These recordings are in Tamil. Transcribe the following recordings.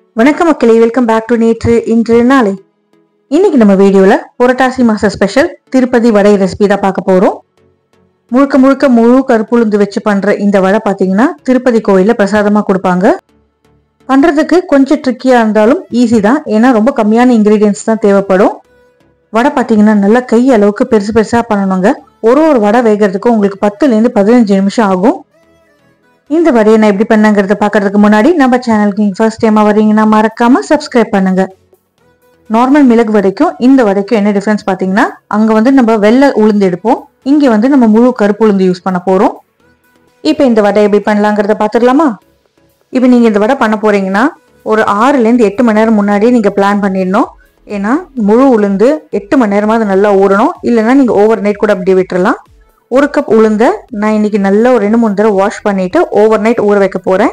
வணக்கம் மக்களே வெல்கம் பேக் டு நேற்று இன்று நாளை இன்னைக்கு நம்ம வீடியோல புரட்டாசி மாச ஸ்பெஷல் திருப்பதி வடை ரெசிபி தான் பார்க்க போறோம் முழுக்க முழுக்க முழு கருப்புளுந்து வச்சு பண்ற இந்த வடை பாத்தீங்கன்னா திருப்பதி கோயில்ல பிரசாதமா கொடுப்பாங்க பண்றதுக்கு கொஞ்சம் ட்ரிக்கியா இருந்தாலும் ஈஸி தான் ஏன்னா ரொம்ப கம்மியான இன்கிரீடியன்ஸ் தான் தேவைப்படும் வடை பாத்தீங்கன்னா நல்லா கை அளவுக்கு பெருசு பெருசா பண்ணணுங்க ஒரு ஒரு வடை வேகிறதுக்கு உங்களுக்கு பத்துல இருந்து பதினஞ்சு நிமிஷம் ஆகும் இந்த வடையை நான் எப்படி பண்ணங்கிறத பார்க்கறதுக்கு முன்னாடி நம்ம சேனலுக்கு நீங்கள் ஃபர்ஸ்ட் டைமாக வரீங்கன்னா மறக்காம சப்ஸ்கிரைப் பண்ணுங்க நார்மல் மிளகு வடைக்கும் இந்த வடைக்கும் என்ன டிஃப்ரென்ஸ் பார்த்தீங்கன்னா அங்கே வந்து நம்ம வெள்ளை உளுந்து எடுப்போம் இங்கே வந்து நம்ம முழு கருப்பு உளுந்து யூஸ் பண்ண போகிறோம் இப்போ இந்த வடை எப்படி பண்ணலாங்கிறத பார்த்துடலாமா இப்போ நீங்கள் இந்த வடை பண்ண போறீங்கன்னா ஒரு ஆறுலேருந்து எட்டு மணி நேரம் முன்னாடியே நீங்கள் பிளான் பண்ணிடணும் ஏன்னா முழு உளுந்து எட்டு மணி நேரமா அது நல்லா ஊறணும் இல்லைன்னா நீங்கள் ஓவர் நைட் கூட அப்படியே விட்டுறலாம் ஒரு கப் உளுந்த நான் இன்னைக்கு நல்லா ஒரு ரெண்டு மூணு தடவை வாஷ் பண்ணிட்டு ஓவர் நைட் ஊற வைக்க போறேன்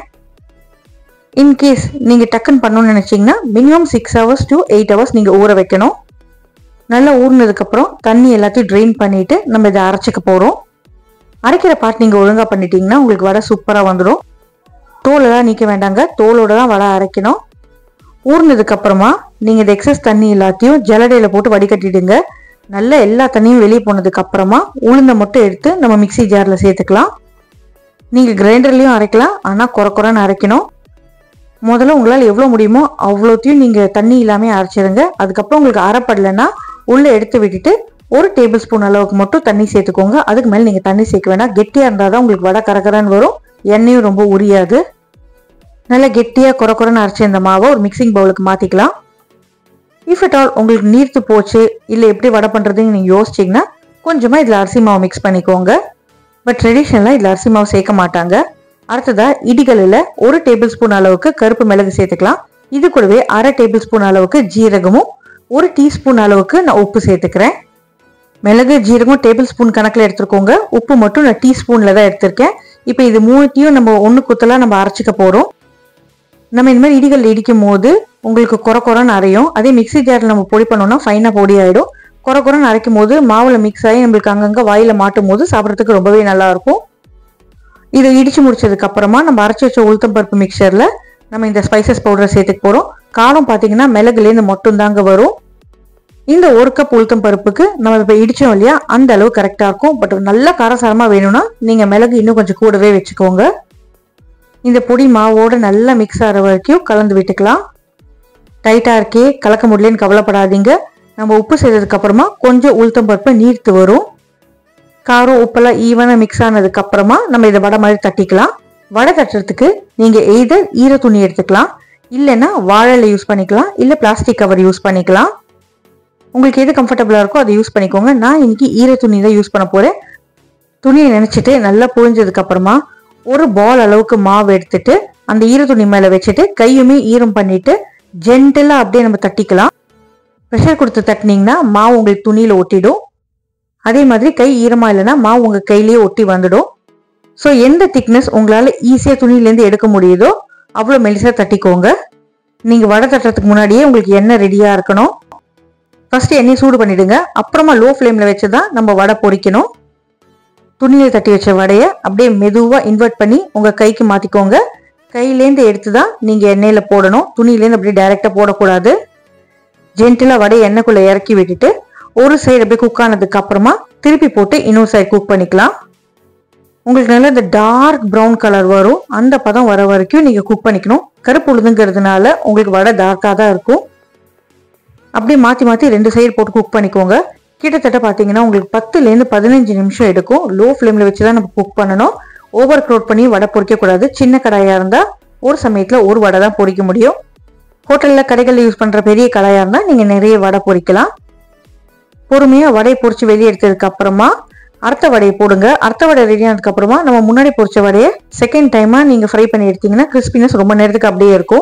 இன்கேஸ் நீங்க டக்குன்னு பண்ணணும்னு நினைச்சீங்கன்னா minimum six hours to eight hours நீங்க ஊற வைக்கணும் நல்லா ஊறினதுக்கு அப்புறம் தண்ணி எல்லாத்தையும் ட்ரெயின் பண்ணிட்டு நம்ம இதை அரைச்சிக்க போறோம் அரைக்கிற பார்ட் நீங்க ஒழுங்கா பண்ணிட்டீங்கன்னா உங்களுக்கு வடை சூப்பரா வந்துடும் தோலெல்லாம் நீக்க வேண்டாங்க தோலோட தான் வடை அரைக்கணும் ஊறினதுக்கு அப்புறமா நீங்க இந்த எக்ஸஸ் தண்ணி எல்லாத்தையும் ஜலடையில போட்டு வடிகட்டிடுங்க நல்ல எல்லா தண்ணியும் வெளியே போனதுக்கு அப்புறமா உளுந்த மட்டும் எடுத்து நம்ம மிக்ஸி ஜார்ல சேர்த்துக்கலாம் நீங்க கிரைண்டர்லயும் அரைக்கலாம் ஆனா குறை குறைன்னு அரைக்கணும் முதல்ல உங்களால் எவ்வளோ முடியுமோ அவ்வளோத்தையும் நீங்க தண்ணி இல்லாம அரைச்சிருங்க அதுக்கப்புறம் உங்களுக்கு அரைப்படலைன்னா உள்ள எடுத்து விட்டுட்டு ஒரு டேபிள் ஸ்பூன் அளவுக்கு மட்டும் தண்ணி சேர்த்துக்கோங்க அதுக்கு மேல நீங்க தண்ணி சேர்க்க வேணாம் கெட்டியா இருந்தால் தான் உங்களுக்கு வடை கரகரன்னு வரும் எண்ணெயும் ரொம்ப உரியாது நல்லா கெட்டியா குறை குறைன்னு அரைச்ச இந்த மாவை ஒரு மிக்சிங் பவுலுக்கு மாத்திக்கலாம் இஃப் இட் ஆல் உங்களுக்கு நீர்த்து போச்சு இல்லை எப்படி வடை பண்ணுறதுன்னு நீங்கள் யோசிச்சிங்கன்னா கொஞ்சமாக இதில் அரிசி மாவு மிக்ஸ் பண்ணிக்கோங்க பட் ட்ரெடிஷ்னலாக இதில் அரிசி மாவு சேர்க்க மாட்டாங்க அடுத்ததாக இடிகளில் ஒரு டேபிள் ஸ்பூன் அளவுக்கு கருப்பு மிளகு சேர்த்துக்கலாம் இது கூடவே அரை டேபிள் ஸ்பூன் அளவுக்கு ஜீரகமும் ஒரு டீஸ்பூன் அளவுக்கு நான் உப்பு சேர்த்துக்கிறேன் மிளகு ஜீரகம் டேபிள் ஸ்பூன் கணக்கில் எடுத்துருக்கோங்க உப்பு மட்டும் நான் டீஸ்பூனில் தான் எடுத்திருக்கேன் இப்போ இது மூணுத்தையும் நம்ம ஒன்று குத்தலாம் நம்ம அரைச்சிக்க போகிறோம் நம்ம இந்த மாதிரி இடிகள் இடிக்கும் போது உங்களுக்கு குறை குறைன்னு அரையும் அதே மிக்ஸி ஜாரில் நம்ம பொடி பண்ணோம்னா ஃபைனாக பொடி ஆகிடும் குறை குறைன்னு அரைக்கும் போது மாவில் மிக்ஸ் ஆகி நம்மளுக்கு அங்கங்கே வாயில் மாட்டும் போது சாப்பிட்றதுக்கு ரொம்பவே நல்லா இருக்கும் இதை இடிச்சு முடிச்சதுக்கு அப்புறமா நம்ம அரைச்சி வச்ச உளுத்தம் பருப்பு மிக்சரில் நம்ம இந்த ஸ்பைசஸ் பவுடரை சேர்த்துக்க போகிறோம் காரம் பார்த்தீங்கன்னா மிளகுலேருந்து மட்டும் தாங்க வரும் இந்த ஒரு கப் உளுத்தம் பருப்புக்கு நம்ம இப்போ இடிச்சோம் இல்லையா அந்த அளவு கரெக்டாக இருக்கும் பட் நல்லா காரசாரமாக வேணும்னா நீங்கள் மிளகு இன்னும் கொஞ்சம் கூடவே வச்சுக்கோங்க இந்த பொடி மாவோட நல்லா மிக்ஸ் ஆகிற வரைக்கும் கலந்து விட்டுக்கலாம் டைட்டாக இருக்கே கலக்க முடியலன்னு கவலைப்படாதீங்க நம்ம உப்பு செய்ததுக்கு அப்புறமா கொஞ்சம் உளுத்தம் பருப்பு நீர்த்து வரும் காரம் உப்பெல்லாம் ஈவனாக மிக்ஸ் ஆனதுக்கு அப்புறமா நம்ம இதை வடை மாதிரி தட்டிக்கலாம் வடை தட்டுறதுக்கு நீங்கள் எய்தர் ஈர துணி எடுத்துக்கலாம் இல்லைன்னா வாழலை யூஸ் பண்ணிக்கலாம் இல்லை பிளாஸ்டிக் கவர் யூஸ் பண்ணிக்கலாம் உங்களுக்கு எது கம்ஃபர்டபுளாக இருக்கோ அதை யூஸ் பண்ணிக்கோங்க நான் இன்னைக்கு ஈர துணி தான் யூஸ் பண்ண போகிறேன் துணியை நினச்சிட்டு நல்லா புழிஞ்சதுக்கு அப்புறமா ஒரு பால் அளவுக்கு மாவு எடுத்துட்டு அந்த ஈர துணி மேலே வச்சுட்டு கையுமே ஈரம் பண்ணிட்டு ஜென்டலாக அப்படியே நம்ம தட்டிக்கலாம் ப்ரெஷர் கொடுத்து தட்டினீங்கன்னா மாவு உங்களுக்கு துணியில் ஒட்டிடும் அதே மாதிரி கை ஈரமாக இல்லைன்னா மாவு உங்கள் கையிலேயே ஒட்டி வந்துடும் ஸோ எந்த திக்னஸ் உங்களால் ஈஸியாக துணியிலேருந்து எடுக்க முடியுதோ அவ்வளோ மெலிசாக தட்டிக்கோங்க நீங்கள் வடை தட்டுறதுக்கு முன்னாடியே உங்களுக்கு எண்ணெய் ரெடியாக இருக்கணும் ஃபஸ்ட்டு எண்ணெய் சூடு பண்ணிடுங்க அப்புறமா லோ ஃப்ளேமில் வச்சு தான் நம்ம வடை பொரிக்கணும் துணியில் தட்டி வச்ச வடையை அப்படியே மெதுவாக இன்வெர்ட் பண்ணி உங்கள் கைக்கு மாற்றிக்கோங்க கையிலேருந்து எடுத்து தான் நீங்கள் எண்ணெயில் போடணும் துணியிலேருந்து அப்படியே டைரெக்டாக போடக்கூடாது ஜென்டிலாக வடையை எண்ணெய்க்குள்ளே இறக்கி விட்டுட்டு ஒரு சைடு அப்படியே குக் ஆனதுக்கு அப்புறமா திருப்பி போட்டு இன்னொரு சைடு குக் பண்ணிக்கலாம் உங்களுக்கு நல்லா இந்த டார்க் ப்ரௌன் கலர் வரும் அந்த பதம் வர வரைக்கும் நீங்கள் குக் பண்ணிக்கணும் கருப்பு உளுந்துங்கிறதுனால உங்களுக்கு வடை டார்க்காக தான் இருக்கும் அப்படியே மாற்றி மாற்றி ரெண்டு சைடு போட்டு குக் பண்ணிக்கோங்க கிட்டத்தட்ட பார்த்தீங்கன்னா உங்களுக்கு பத்துலேருந்து பதினஞ்சு நிமிஷம் எடுக்கும் லோ ஃப்ளேமில் வச்சு தான் நம்ம குக் பண்ணணும் ஓவர் க்ரோட் பண்ணி வடை பொரிக்கக்கூடாது சின்ன கடாயாக இருந்தால் ஒரு சமயத்தில் ஒரு வடை தான் பொரிக்க முடியும் ஹோட்டலில் கடைகளில் யூஸ் பண்ணுற பெரிய கடாயாக இருந்தால் நீங்கள் நிறைய வடை பொரிக்கலாம் பொறுமையாக வடையை பொரிச்சு வெளியே எடுத்ததுக்கு அப்புறமா அர்த்த வடையை போடுங்க அர்த்த வடை ரெடி ஆனதுக்கு அப்புறமா நம்ம முன்னாடி பொரிச்ச வடையை செகண்ட் டைமாக நீங்கள் ஃப்ரை பண்ணி எடுத்தீங்கன்னா கிறிஸ்பினஸ் ரொம்ப நேரத்துக்கு அப்படியே இருக்கும்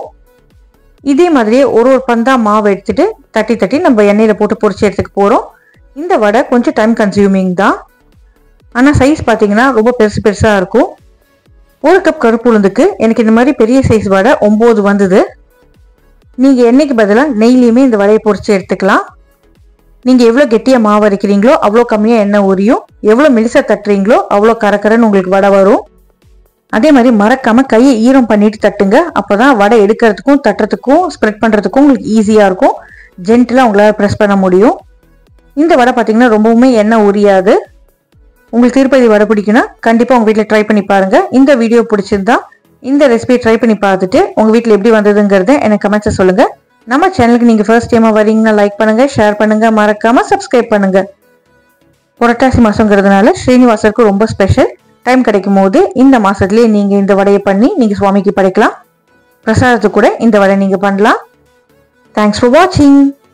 இதே மாதிரியே ஒரு ஒரு பந்தா மாவு எடுத்துட்டு தட்டி தட்டி நம்ம எண்ணெயில் போட்டு பொரிச்சு எடுத்துக்க போகிறோம் இந்த வடை கொஞ்சம் டைம் கன்சியூமிங் தான் ஆனால் சைஸ் பார்த்தீங்கன்னா ரொம்ப பெருசு பெருசாக இருக்கும் ஒரு கப் கருப்பு உளுந்துக்கு எனக்கு இந்த மாதிரி பெரிய சைஸ் வடை ஒம்பது வந்தது நீங்கள் எண்ணெய்க்கு பதிலாக நெய்லையுமே இந்த வடையை பொரிச்சு எடுத்துக்கலாம் நீங்கள் எவ்வளோ கெட்டியாக மாவு அரைக்கிறீங்களோ அவ்வளோ கம்மியாக எண்ணெய் உரியும் எவ்வளோ மெலிசா தட்டுறீங்களோ அவ்வளோ கரக்கரன்னு உங்களுக்கு வடை வரும் அதே மாதிரி மறக்காம கையை ஈரம் பண்ணிட்டு தட்டுங்க அப்பதான் வடை எடுக்கிறதுக்கும் தட்டுறதுக்கும் ஸ்ப்ரெட் பண்றதுக்கும் உங்களுக்கு ஈஸியா இருக்கும் ஜென்டிலா உங்களால ப்ரெஸ் பண்ண முடியும் இந்த வடை பார்த்தீங்கன்னா ரொம்பவுமே எண்ணெய் உரியாது உங்களுக்கு திருப்பதி வடை பிடிக்குன்னா கண்டிப்பாக உங்கள் வீட்டில் ட்ரை பண்ணி பாருங்க இந்த வீடியோ பிடிச்சிருந்தா இந்த ரெசிபியை ட்ரை பண்ணி பார்த்துட்டு உங்கள் வீட்டில் எப்படி வந்ததுங்கிறத எனக்கு கமெண்ட்ஸை சொல்லுங்க நம்ம சேனலுக்கு நீங்கள் ஃபர்ஸ்ட் டைமாக வரீங்கன்னா லைக் பண்ணுங்க ஷேர் பண்ணுங்க மறக்காம சப்ஸ்கிரைப் பண்ணுங்க புரட்டாசி மாசங்கிறதுனால ஸ்ரீனிவாசருக்கு ரொம்ப ஸ்பெஷல் டைம் கிடைக்கும் போது இந்த மாசத்துலயே நீங்க இந்த வடையை பண்ணி நீங்க சுவாமிக்கு படைக்கலாம் பிரசாதத்துக்கு கூட இந்த வடை நீங்க பண்ணலாம் தேங்க்ஸ் ஃபார் வாட்சிங்